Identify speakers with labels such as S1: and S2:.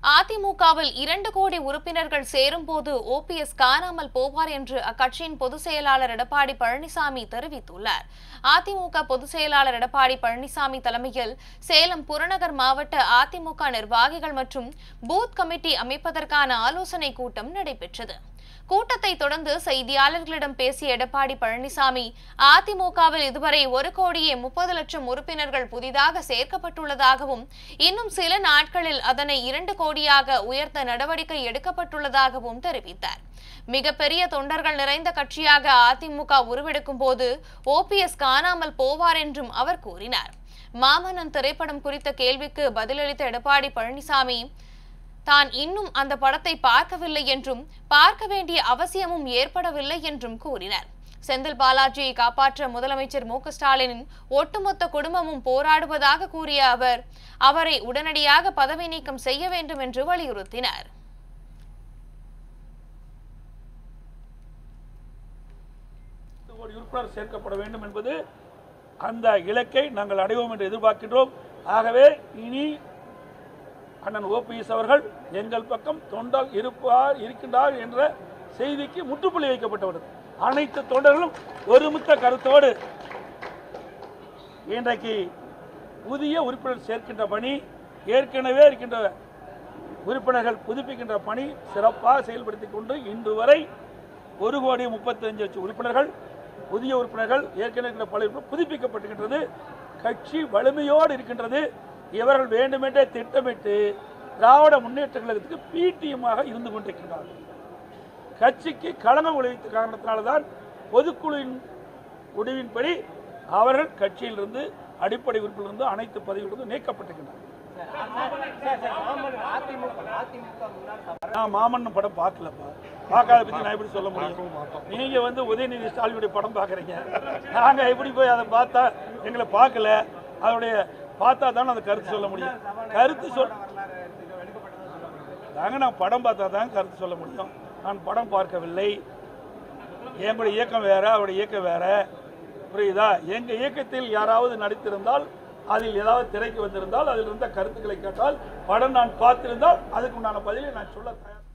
S1: அதிமுகவில் இரண்டு கோடி உறுப்பினர்கள் சேரும்போது ஓபிஎஸ் காணாமல் போவார் என்று அக்கட்சியின் பொதுச் செயலாளர் எடப்பாடி பழனிசாமி தெரிவித்துள்ளார் அதிமுக பொதுச் செயலாளர் எடப்பாடி பழனிசாமி தலைமையில் சேலம் புறநகர் மாவட்ட அதிமுக நிர்வாகிகள் மற்றும் பூத் கமிட்டி அமைப்பதற்கான ஆலோசனை கூட்டம் நடைபெற்றது கூட்டத்தை தொடர்ந்து செய்தியாளர்களிடம் பேசிய எடப்பாடி பழனிசாமி அதிமுகவில் இதுவரை ஒரு கோடியே முப்பது லட்சம் உறுப்பினர்கள் புதிதாக சேர்க்கப்பட்டுள்ளதாகவும் இன்னும் சில நாட்களில் அதனை இரண்டு கோடியாக உயர்த்த நடவடிக்கை எடுக்கப்பட்டுள்ளதாகவும் தெரிவித்தார் மிகப்பெரிய தொண்டர்கள் நிறைந்த கட்சியாக அதிமுக உருவெடுக்கும் போது ஓபிஎஸ் காணாமல் போவார் என்றும் அவர் கூறினார் மாமன்னன் திரைப்படம் குறித்த கேள்விக்கு பதிலளித்த எடப்பாடி பழனிசாமி தான் இன்னும் அந்த படத்தை பார்க்கவில்லை என்றும் பார்க்க வேண்டிய அவசியமும் ஏற்படவில்லை என்றும் கூறினார் செந்தில் பாலாஜியை காப்பாற்ற முதலமைச்சர் மு க ஸ்டாலினின் ஒட்டுமொத்த குடும்பமும் போராடுவதாக கூறிய அவர் அவரை உடனடியாக பதவி நீக்கம் செய்ய வேண்டும் என்று வலியுறுத்தினார்
S2: பத்து கோடி உறுப்பினர் சேர்க்கப்பட வேண்டும் என்பது அந்த இலக்கை நாங்கள் அடைவோம் என்று எதிர்பார்க்கின்றோம் ஆகவே இனி அண்ணன் ஓபிஎஸ் அவர்கள் எங்கள் பக்கம் தொண்டால் இருப்பார் இருக்கின்றார் என்ற செய்திக்கு முற்றுப்புள்ளி வைக்கப்பட்டவர் அனைத்து தொண்டர்களும் ஒருமித்த கருத்தோடு இன்றைக்கு புதிய உறுப்பினர் சேர்க்கின்ற பணி ஏற்கனவே இருக்கின்ற உறுப்பினர்கள் புதுப்பிக்கின்ற பணி சிறப்பாக செயல்படுத்திக் கொண்டு இன்று வரை ஒரு கோடி முப்பத்தஞ்சு லட்சம் உறுப்பினர்கள் புதிய உறுப்பினர்கள் ஏற்கனவே இருக்கிற பல உறுப்பினர் புதுப்பிக்கப்பட்டிருக்கின்றது கட்சி வலிமையோடு இருக்கின்றது இவர்கள் வேண்டுமென்றே திட்டமிட்டு திராவிட முன்னேற்ற கழகத்துக்கு பிடிஎம்மாக இருந்து கொண்டிருக்கின்றார்கள் கட்சிக்கு களங்கம் விளைவித்த காரணத்தினால்தான் பொதுக்குழுவின் முடிவின்படி அவர்கள் கட்சியிலிருந்து அடிப்படை உறுப்பிலிருந்து அனைத்து பதவிகளிலிருந்து நீக்கப்பட்டிருக்கின்றனர் நான் மாமன் படம் பார்க்கலப்பா பார்க்காத பத்தி நான் எப்படி சொல்ல முடியும் நீங்க வந்து உதயநிதி ஸ்டாலினுடைய படம் பார்க்குறீங்க நாங்க எப்படி போய் அதை பார்த்தா எங்களை பார்க்கல அதோடைய பார்த்தா தானே அந்த கருத்து சொல்ல முடியும் கருத்து சொல் நாங்க நான் படம் பார்த்தா தான் கருத்து சொல்ல முடியும் நான் படம் பார்க்கவில்லை எங்களுடைய இயக்கம் வேற அவருடைய இயக்கம் வேற புரியுதா எங்க இயக்கத்தில் யாராவது நடித்திருந்தால் அதில் ஏதாவது திரைக்கு வந்திருந்தால் அதில் இருந்த கருத்துக்களை கேட்டால் படம் நான் பார்த்திருந்தால் அதுக்கு உண்டான பதிலை நான் சொல்ல தயார்